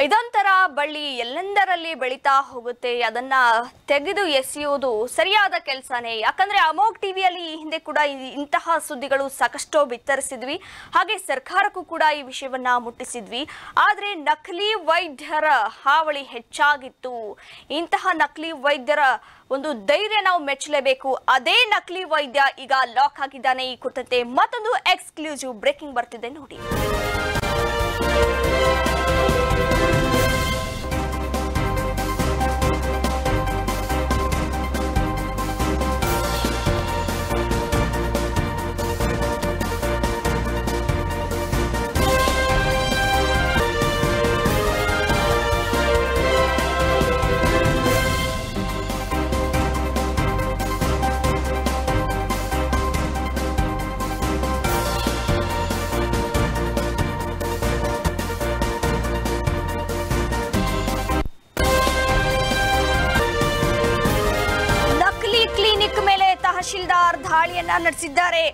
ಇದೊಂಥರ ಬಳ್ಳಿ ಎಲ್ಲೆಂದರಲ್ಲಿ ಬೆಳೀತಾ ಹೋಗುತ್ತೆ ಅದನ್ನ ತೆಗೆದು ಎಸೆಯುವುದು ಸರಿಯಾದ ಕೆಲಸನೇ ಯಾಕಂದ್ರೆ ಅಮೋಕ್ ಟಿವಿಯಲ್ಲಿ ಈ ಹಿಂದೆ ಕೂಡ ಈ- ಇಂತಹ ಸುದ್ದಿಗಳು ಸಾಕಷ್ಟು ಬಿತ್ತರಿಸಿದ್ವಿ ಹಾಗೆ ಸರ್ಕಾರಕ್ಕೂ ಕೂಡ ಈ ವಿಷಯವನ್ನ ಮುಟ್ಟಿಸಿದ್ವಿ ಆದ್ರೆ ನಕಲಿ ವೈದ್ಯರ ಹಾವಳಿ ಹೆಚ್ಚಾಗಿತ್ತು ಇಂತಹ ನಕಲಿ ವೈದ್ಯರ ಒಂದು ಧೈರ್ಯ ನಾವು ಮೆಚ್ಚಲೇಬೇಕು ಅದೇ ನಕಲಿ ವೈದ್ಯ ಈಗ ಲಾಕ್ ಆಗಿದ್ದಾನೆ ಈ ಕುರಿತಂತೆ ಮತ್ತೊಂದು ಎಕ್ಸ್ಕ್ಲೂಸಿವ್ ಬ್ರೇಕಿಂಗ್ ಬರ್ತಿದೆ ನೋಡಿ ನಕಲಿ ಕ್ಲಿನಿಕ್ ಮೇಲೆ ತಹಶೀಲ್ದಾರ್ ದಾಳಿಯನ್ನ ನಡೆಸಿದ್ದಾರೆ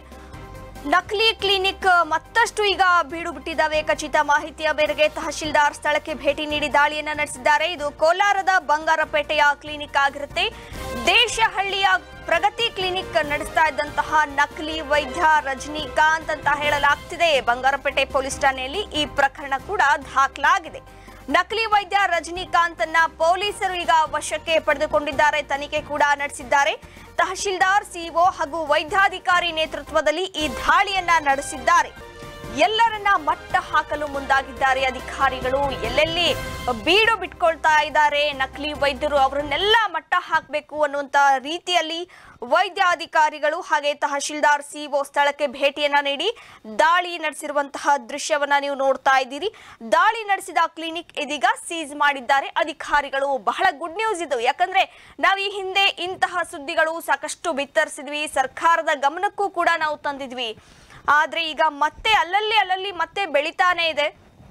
ನಕಲಿ ಕ್ಲಿನಿಕ್ ಮತ್ತಷ್ಟು ಈಗ ಬೀಡು ಬಿಟ್ಟಿದ್ದಾವೆ ಖಚಿತ ಮಾಹಿತಿಯ ಮೇರೆಗೆ ತಹಶೀಲ್ದಾರ್ ಸ್ಥಳಕ್ಕೆ ಭೇಟಿ ನೀಡಿ ದಾಳಿಯನ್ನ ನಡೆಸಿದ್ದಾರೆ ಇದು ಕೋಲಾರದ ಬಂಗಾರಪೇಟೆಯ ಕ್ಲಿನಿಕ್ ಆಗಿರುತ್ತೆ ದೇಶಹಳ್ಳಿಯ ಪ್ರಗತಿ ಕ್ಲಿನಿಕ್ ನಡೆಸ್ತಾ ಇದ್ದಂತಹ ನಕಲಿ ವೈದ್ಯ ರಜನಿಕಾಂತ್ ಅಂತ ಹೇಳಲಾಗ್ತಿದೆ ಬಂಗಾರಪೇಟೆ ಪೊಲೀಸ್ ಠಾಣೆಯಲ್ಲಿ ಈ ಪ್ರಕರಣ ಕೂಡ ದಾಖಲಾಗಿದೆ ನಕಲಿ ವೈದ್ಯ ರಜನಿಕಾಂತ್ ಅನ್ನ ಪೊಲೀಸರು ಈಗ ವಶಕ್ಕೆ ಪಡೆದುಕೊಂಡಿದ್ದಾರೆ ತನಿಖೆ ಕೂಡ ನಡೆಸಿದ್ದಾರೆ ತಹಶೀಲ್ದಾರ್ ಸಿಒ ಹಾಗೂ ವೈದ್ಯಾಧಿಕಾರಿ ನೇತೃತ್ವದಲ್ಲಿ ಈ ದಾಳಿಯನ್ನ ನಡೆಸಿದ್ದಾರೆ ಎಲ್ಲರನ್ನ ಮಟ್ಟ ಹಾಕಲು ಮುಂದಾಗಿದ್ದಾರೆ ಅಧಿಕಾರಿಗಳು ಎಲ್ಲೆಲ್ಲಿ ಬೀಡು ಬಿಟ್ಕೊಳ್ತಾ ಇದ್ದಾರೆ ನಕಲಿ ವೈದ್ಯರು ಅವರನ್ನೆಲ್ಲ ಮಟ್ಟ ಹಾಕಬೇಕು ಅನ್ನುವಂತ ರೀತಿಯಲ್ಲಿ ವೈದ್ಯಾಧಿಕಾರಿಗಳು ಹಾಗೆ ತಹಶೀಲ್ದಾರ್ ಸಿಒ ಸ್ಥಳಕ್ಕೆ ಭೇಟಿಯನ್ನ ನೀಡಿ ದಾಳಿ ನಡೆಸಿರುವಂತಹ ದೃಶ್ಯವನ್ನ ನೀವು ನೋಡ್ತಾ ಇದ್ದೀರಿ ದಾಳಿ ನಡೆಸಿದ ಕ್ಲಿನಿಕ್ ಇದೀಗ ಸೀಸ್ ಮಾಡಿದ್ದಾರೆ ಅಧಿಕಾರಿಗಳು ಬಹಳ ಗುಡ್ ನ್ಯೂಸ್ ಇದು ಯಾಕಂದ್ರೆ ನಾವು ಈ ಹಿಂದೆ ಇಂತಹ ಸುದ್ದಿಗಳು ಸಾಕಷ್ಟು ಬಿತ್ತರಿಸಿದ್ವಿ ಸರ್ಕಾರದ ಗಮನಕ್ಕೂ ಕೂಡ ನಾವು ತಂದಿದ್ವಿ ಆದ್ರೆ ಈಗ ಮತ್ತೆ ಅಲ್ಲಲ್ಲಿ ಅಲ್ಲಲ್ಲಿ ಮತ್ತೆ ಬೆಳಿತಾನೆ ಇದೆ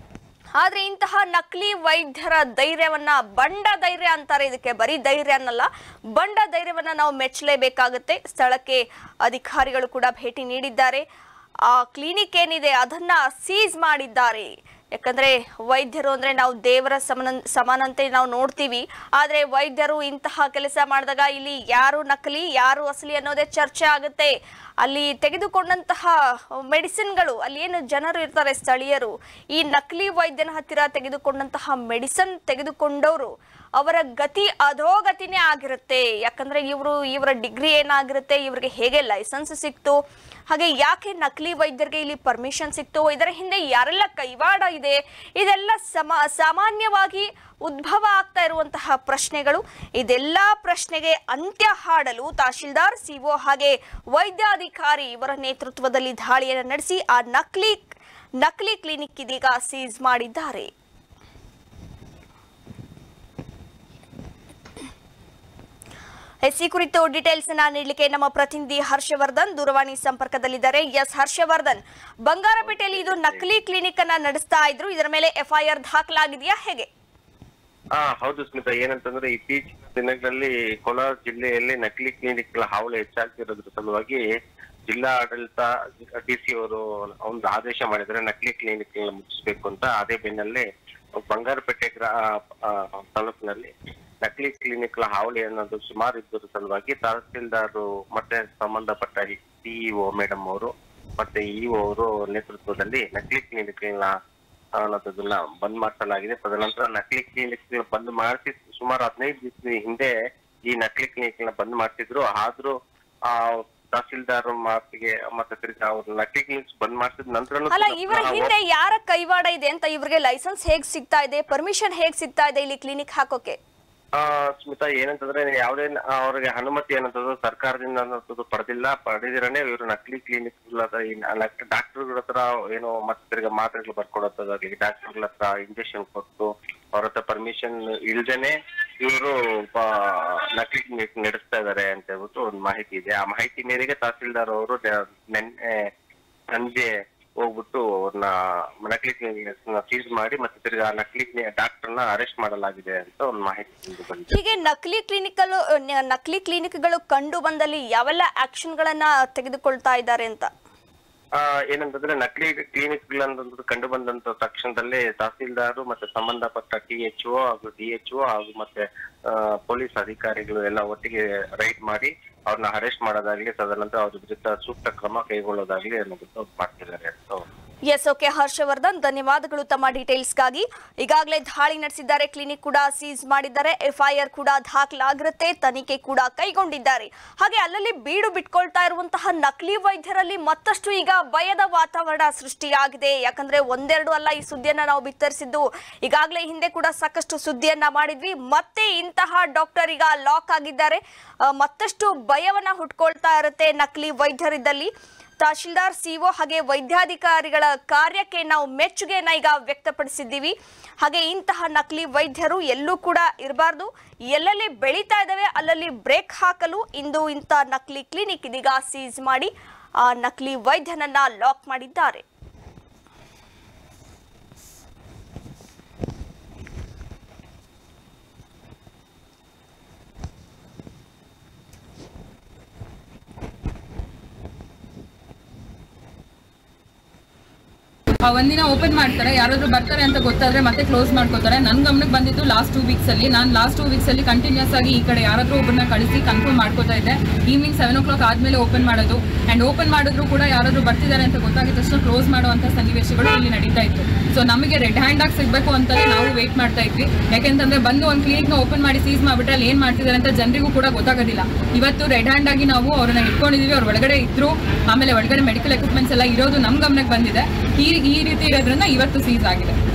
ಆದ್ರೆ ಇಂತಹ ನಕಲಿ ವೈದ್ಯರ ಧೈರ್ಯವನ್ನ ಬಂಡ ಧೈರ್ಯ ಅಂತಾರೆ ಇದಕ್ಕೆ ಬರೀ ಧೈರ್ಯ ಅನ್ನಲ್ಲ ಬಂಡ ಧೈರ್ಯವನ್ನ ನಾವು ಮೆಚ್ಚಲೇಬೇಕಾಗುತ್ತೆ ಸ್ಥಳಕ್ಕೆ ಅಧಿಕಾರಿಗಳು ಕೂಡ ಭೇಟಿ ನೀಡಿದ್ದಾರೆ ಆ ಕ್ಲಿನಿಕ್ ಏನಿದೆ ಅದನ್ನ ಸೀಸ್ ಮಾಡಿದ್ದಾರೆ ಯಾಕಂದ್ರೆ ವೈದ್ಯರು ಅಂದ್ರೆ ನಾವು ದೇವರ ಸಮನ ಸಮಾನಂತೆ ನಾವು ನೋಡ್ತೀವಿ ಆದ್ರೆ ವೈದ್ಯರು ಇಂತಹ ಕೆಲಸ ಮಾಡಿದಾಗ ಇಲ್ಲಿ ಯಾರು ನಕಲಿ ಯಾರು ಅಸಲಿ ಅನ್ನೋದೇ ಚರ್ಚೆ ಆಗುತ್ತೆ ಅಲ್ಲಿ ತೆಗೆದುಕೊಂಡಂತಹ ಮೆಡಿಸಿನ್ಗಳು ಅಲ್ಲಿ ಏನು ಜನರು ಇರ್ತಾರೆ ಸ್ಥಳೀಯರು ಈ ನಕಲಿ ವೈದ್ಯನ ಹತ್ತಿರ ತೆಗೆದುಕೊಂಡಂತಹ ಮೆಡಿಸಿನ್ ತೆಗೆದುಕೊಂಡವರು ಅವರ ಗತಿ ಅಧೋಗತಿನೇ ಆಗಿರುತ್ತೆ ಯಾಕಂದ್ರೆ ಇವರು ಇವರ ಡಿಗ್ರಿ ಏನಾಗಿರುತ್ತೆ ಇವ್ರಿಗೆ ಹೇಗೆ ಲೈಸೆನ್ಸ್ ಸಿಕ್ತು ಹಾಗೆ ಯಾಕೆ ನಕಲಿ ವೈದ್ಯರಿಗೆ ಇಲ್ಲಿ ಪರ್ಮಿಷನ್ ಸಿಕ್ತು ಇದರ ಹಿಂದೆ ಯಾರೆಲ್ಲ ಕೈವಾಡ ಇದೆ ಇದೆಲ್ಲ ಸಮ ಸಾಮಾನ್ಯವಾಗಿ ಉದ್ಭವ ಆಗ್ತಾ ಇರುವಂತಹ ಪ್ರಶ್ನೆಗಳು ಇದೆಲ್ಲ ಪ್ರಶ್ನೆಗೆ ಅಂತ್ಯ ಹಾಡಲು ತಹಶೀಲ್ದಾರ್ ಸಿಒ ಹಾಗೆ ವೈದ್ಯಾಧಿಕಾರಿ ಇವರ ನೇತೃತ್ವದಲ್ಲಿ ದಾಳಿಯನ್ನು ನಡೆಸಿ ಆ ನಕಲಿ ನಕಲಿ ಕ್ಲಿನಿಕ್ ಇದೀಗ ಸೀಸ್ ಮಾಡಿದ್ದಾರೆ ಎಸ್ ಈ ಕುರಿತು ಡೀಟೇಲ್ಸ್ ಅನ್ನ ನೀಡಲಿಕ್ಕೆ ನಮ್ಮ ಪ್ರತಿನಿಧಿ ಹರ್ಷವರ್ಧನ್ ದೂರವಾಣಿ ಸಂಪರ್ಕದಲ್ಲಿದ್ದಾರೆ ಎಸ್ ಹರ್ಷವರ್ಧನ್ ಬಂಗಾರಪೇಟೆಯಲ್ಲಿ ಇದು ನಕಲಿ ಕ್ಲಿನಿಕ್ ಅನ್ನ ನಡೆಸ್ತಾ ಇದ್ರು ಇದರ ಮೇಲೆ ಎಫ್ಐಆರ್ ದಾಖಲಾಗಿದೆಯಾ ಹೇಗೆ ಹಾ ಹೌದು ಸ್ಮಿತಾ ಏನಂತಂದ್ರೆ ಇತ್ತೀಚಿನ ದಿನಗಳಲ್ಲಿ ಕೋಲಾರ ಜಿಲ್ಲೆಯಲ್ಲಿ ನಕಲಿ ಕ್ಲಿನಿಕ್ ಗಳ ಹಾವಳಿ ಹೆಚ್ಚಾಗ್ತಿರೋದ್ರ ಸಲುವಾಗಿ ಜಿಲ್ಲಾ ಆಡಳಿತ ಡಿ ಸಿ ಅವರು ಒಂದು ಆದೇಶ ಮಾಡಿದ್ರೆ ನಕಲಿ ಕ್ಲಿನಿಕ್ ಗಳನ್ನ ಮುಚ್ಚಿಸ್ಬೇಕು ಅಂತ ಅದೇ ಬೆನ್ನಲ್ಲೇ ಬಂಗಾರಪೇಟೆ ಗ್ರಾ ಆ, ತಾಲೂಕಿನಲ್ಲಿ ನಕಲಿ ಕ್ಲಿನಿಕ್ ಗಳ ಹಾವಳಿ ಅನ್ನೋದು ಸುಮಾರು ಇದ್ದರ ಸಲುವಾಗಿ ತಹಸೀಲ್ದಾರ್ ಮತ್ತೆ ಸಂಬಂಧಪಟ್ಟ ಸಿಇಒ ಮೇಡಮ್ ಅವರು ಮತ್ತೆ ಇಒ ಅವರು ನೇತೃತ್ವದಲ್ಲಿ ನಕಲಿ ಕ್ಲಿನಿಕ್ ಗಳನ್ನ ಅನ್ನೋದನ್ನ ಬಂದ್ ಮಾಡಿಸಲಾಗಿದೆ ತದನಂತರ ನಕಲಿ ಕ್ಲಿನಿಕ್ ಬಂದ್ ಮಾಡಿಸಿ ಸುಮಾರು ಹದಿನೈದು ದಿವಸ ಹಿಂದೆ ಈ ನಕಲಿ ಕ್ಲಿನಿಕ್ ನ ಬಂದ್ ಮಾಡ್ತಿದ್ರು ಆದ್ರೂ ಆ ತಹಸೀಲ್ದಾರ್ ಮಾತಿಗೆ ಮತ್ತೆ ತಿರ್ಗಿ ಅವ್ರು ನಕಲಿ ಕ್ಲಿನಿಕ್ಸ್ ಬಂದ್ ಮಾಡಿಸಿದ ನಂತರ ಅಲ್ಲ ಇವರ ಹಿಂದೆ ಯಾರ ಕೈವಾಡ ಇದೆ ಅಂತ ಇವರಿಗೆ ಲೈಸೆನ್ಸ್ ಹೇಗ್ ಸಿಗ್ತಾ ಇದೆ ಪರ್ಮಿಷನ್ ಹೇಗ್ ಸಿಗ್ತಾ ಇದೆ ಇಲ್ಲಿ ಕ್ಲಿನಿಕ್ ಹಾಕೋಕೆ ಆ ಸ್ಮಿತಾ ಏನಂತಂದ್ರೆ ಯಾವುದೇ ನ- ಅವ್ರಿಗೆ ಅನುಮತಿ ಅನ್ನೋದು ಸರ್ಕಾರದಿಂದ ಅನ್ನೋದು ಪಡೆದಿಲ್ಲ ಪಡೆದಿರನೇ ಇವರು ನಕಲಿ ಕ್ಲಿನಿಕ್ ಡಾಕ್ಟರ್ಗಳ ಹತ್ರ ಏನೋ ಮತ್ತೆ ತಿರ್ಗಾ ಮಾತ್ರೆಗಳು ಬರ್ಕೊಡೋದಾಗ್ಲಿ ಡಾಕ್ಟರ್ಗಳ ಹತ್ರ ಇಂಜೆಕ್ಷನ್ ಕೊಟ್ಟು ಅವ್ರ ಹತ್ರ ಪರ್ಮಿಷನ್ ಇಲ್ದೇನೆ ಇವರು ನಕಲಿ ಕ್ಲಿನಿಕ್ ನಡೆಸ್ತಾ ಇದಾರೆ ಅಂತ ಹೇಳ್ಬಿಟ್ಟು ಒಂದು ಮಾಹಿತಿ ಇದೆ ಆ ಮಾಹಿತಿ ಮೇರೆಗೆ ತಹಸೀಲ್ದಾರ್ ಅವರು ನಿನ್ನೆ ಸಂಜೆ ಹೋಗ್ಬಿಟ್ಟು ಅವ್ರನ್ನ ನಕಲಿ ಕ್ಲಿನಿಕ್ ಸೀಸ್ ಮಾಡಿ ಮತ್ತೆ ತಿರ್ಗಾ ನಕಲಿ ಡಾಕ್ಟರ್ನ ಅರೆಸ್ಟ್ ಮಾಡಲಾಗಿದೆ ಅಂತ ಒಂದು ಮಾಹಿತಿ ತಿಳಿದು ಬಂದಿದೆ ಹೀಗೆ ನಕಲಿ ಕ್ಲಿನಿಕಲ್ ನಕಲಿ ಕ್ಲಿನಿಕ್ಗಳು ಕಂಡು ಬಂದಲ್ಲಿ ಯಾವೆಲ್ಲ ಆಕ್ಷನ್ಗಳನ್ನ ತೆಗೆದುಕೊಳ್ತಾ ಇದ್ದಾರೆ ಅಂತ ಆ, ಏನಂತಂದ್ರೆ ನಕಲಿ ಕ್ಲಿನಿಕ್ ಗಳನ್ನೊಂದು ಕಂಡು ಬಂದಂತ ತಕ್ಷಣದಲ್ಲೇ ತಹಸೀಲ್ದಾರ್ ಮತ್ತೆ ಸಂಬಂಧಪಟ್ಟ ಟಿ ಎಚ್ ಒ ಹಾಗೂ ಡಿ ಎಚ್ ಒ ಹಾಗೂ ಮತ್ತೆ ಆ, ಪೊಲೀಸ್ ಅಧಿಕಾರಿಗಳು ಎಲ್ಲ ಒಟ್ಟಿಗೆ ರೈಡ್ ಮಾಡಿ ಅವ್ರನ್ನ ಅರೆಸ್ಟ್ ಮಾಡೋದಾಗ್ಲಿ ತದನಂತರ ಅವ್ರ ವಿರುದ್ಧ ಸೂಕ್ತ ಕ್ರಮ ಕೈಗೊಳ್ಳೋದಾಗ್ಲಿ ಅನ್ನೋದನ್ನ ಮಾಡ್ತಿದ್ದಾರೆ ಸೊ ಎಸ್ ಓಕೆ ಹರ್ಷವರ್ಧನ್ ಧನ್ಯವಾದಗಳು ತಮ್ಮ ಡೀಟೇಲ್ಸ್ಗಾಗಿ ಈಗಾಗಲೇ ದಾಳಿ ನಡೆಸಿದ್ದಾರೆ ಕ್ಲಿನಿಕ್ ಕೂಡ ಸೀಸ್ ಮಾಡಿದ್ದಾರೆ ಎಫ್ಐಆರ್ ಕೂಡ ದಾಖಲಾಗಿರುತ್ತೆ ತನಿಖೆ ಕೂಡ ಕೈಗೊಂಡಿದ್ದಾರೆ ಹಾಗೆ ಅಲ್ಲಲ್ಲಿ ಬೀಡು ಬಿಟ್ಕೊಳ್ತಾ ಇರುವಂತಹ ನಕಲಿ ವೈದ್ಯರಲ್ಲಿ ಮತ್ತಷ್ಟು ಈಗ ಭಯದ ವಾತಾವರಣ ಸೃಷ್ಟಿಯಾಗಿದೆ ಯಾಕಂದ್ರೆ ಒಂದೆರಡು ಅಲ್ಲ ಈ ಸುದ್ದಿಯನ್ನ ನಾವು ಬಿತ್ತರಿಸಿದ್ದು ಈಗಾಗಲೇ ಹಿಂದೆ ಕೂಡ ಸಾಕಷ್ಟು ಸುದ್ದಿಯನ್ನ ಮಾಡಿದ್ವಿ ಮತ್ತೆ ಇಂತಹ ಡಾಕ್ಟರ್ ಈಗ ಲಾಕ್ ಆಗಿದ್ದಾರೆ ಆ, ಮತ್ತಷ್ಟು ಭಯವನ್ನ ಹುಟ್ಕೊಳ್ತಾ ಇರುತ್ತೆ ನಕಲಿ ವೈದ್ಯರಿದ್ದಲ್ಲಿ ತಹಶೀಲ್ದಾರ್ ಸಿಒ ಹಾಗೆ ವೈದ್ಯಾಧಿಕಾರಿಗಳ ಕಾರ್ಯಕ್ಕೆ ನಾವು ಮೆಚ್ಚುಗೆಯನ್ನ ಈಗ ವ್ಯಕ್ತಪಡಿಸಿದ್ದೀವಿ ಹಾಗೆ ಇಂತಹ ನಕಲಿ ವೈದ್ಯರು ಎಲ್ಲೂ ಕೂಡ ಇರಬಾರ್ದು ಎಲ್ಲೆಲ್ಲಿ ಬೆಳೀತಾ ಇದ್ದಾವೆ ಅಲ್ಲಲ್ಲಿ ಬ್ರೇಕ್ ಹಾಕಲು ಇಂದು ಇಂಥ ನಕಲಿ ಕ್ಲಿನಿಕ್ ಇದೀಗ ಸೀಸ್ ಮಾಡಿ ಆ ನಕಲಿ ವೈದ್ಯನನ್ನ ಲಾಕ್ ಮಾಡಿದ್ದಾರೆ ಆ, ಒಂದಿನ ಓಪನ್ ಮಾಡ್ತಾರೆ ಯಾರಾದ್ರೂ ಬರ್ತಾರೆ ಅಂತ ಗೊತ್ತಾದ್ರೆ ಮತ್ತೆ ಕ್ಲೋಸ್ ಮಾಡ್ಕೋತಾರೆ ನನ್ನ ಗಮನಕ್ಕೆ ಬಂದಿದ್ದು ಲಾಸ್ಟ್ ಟೂ ವೀಕ್ಸ್ ಅಲ್ಲಿ ನಾನು ಲಾಸ್ಟ್ ಟೂ ವೀಕ್ಸ್ ಅಲ್ಲಿ ಕಂಟಿನ್ಯೂಸ್ ಆಗಿ ಈ ಕಡೆ ಯಾರಾದ್ರೂ ಒಬ್ಬರನ್ನ ಕಳಿಸಿ ಕನ್ಫರ್ಮ್ ಮಾಡ್ಕೋತಾ ಇದ್ದೆ ಈವ್ನಿಂಗ್ ಸೆವೆನ್ ಓ ಕ್ಲಾಕ್ ಆದ್ಮೇಲೆ ಓಪನ್ ಮಾಡೋದು ಅಂಡ್ ಓಪನ್ ಮಾಡಿದ್ರು ಕೂಡ ಯಾರಾದ್ರೂ ಬರ್ತಿದ್ದಾರೆ ಅಂತ ಗೊತ್ತಾಗಿದ ತಕ್ಷಣ ಕ್ಲೋಸ್ ಮಾಡುವಂತ ಸನ್ನಿವೇಶಗಳು ಇಲ್ಲಿ ನಡೀತಾ ಇತ್ತು ಸೊ ನಮಗೆ ರೆಡ್ ಹ್ಯಾಂಡ್ ಆಗಿ ಸಿಗ್ಬೇಕು ಅಂತಲೇ ನಾವು ವೇಟ್ ಮಾಡ್ತಾ ಇದ್ವಿ ಯಾಕೆಂತಂದ್ರೆ ಬಂದು ಒಂದು ಕ್ಲಿನಿಕ್ ನ ಓಪನ್ ಮಾಡಿ ಸೀಸ್ ಮಾಡ್ಬಿಟ್ರೆ ಅಲ್ಲಿ ಏನ್ ಮಾಡ್ತಿದ್ದಾರೆ ಅಂತ ಜನರಿಗೂ ಕೂಡ ಗೊತ್ತಾಗೋದಿಲ್ಲ ಇವತ್ತು ರೆಡ್ ಹ್ಯಾಂಡ್ ಆಗಿ ನಾವು ಅವ್ರನ್ನ ಇಟ್ಕೊಂಡಿದೀವಿ ಅವ್ರ ಒಳಗಡೆ ಇದ್ರು ಆಮೇಲೆ ಒಳಗಡೆ ಮೆಡಿಕಲ್ ಎಕ್ವಿಪ್ಮೆಂಟ್ಸ್ ಎಲ್ಲ ಇರೋದು ನಮ್ ಗಮನಕ್ಕೆ ಬಂದಿದೆ ಈ ಈ ರೀತಿ ಇರೋದ್ರಿಂದ ಇವತ್ತು ಸೀಸ್ ಆಗಿದೆ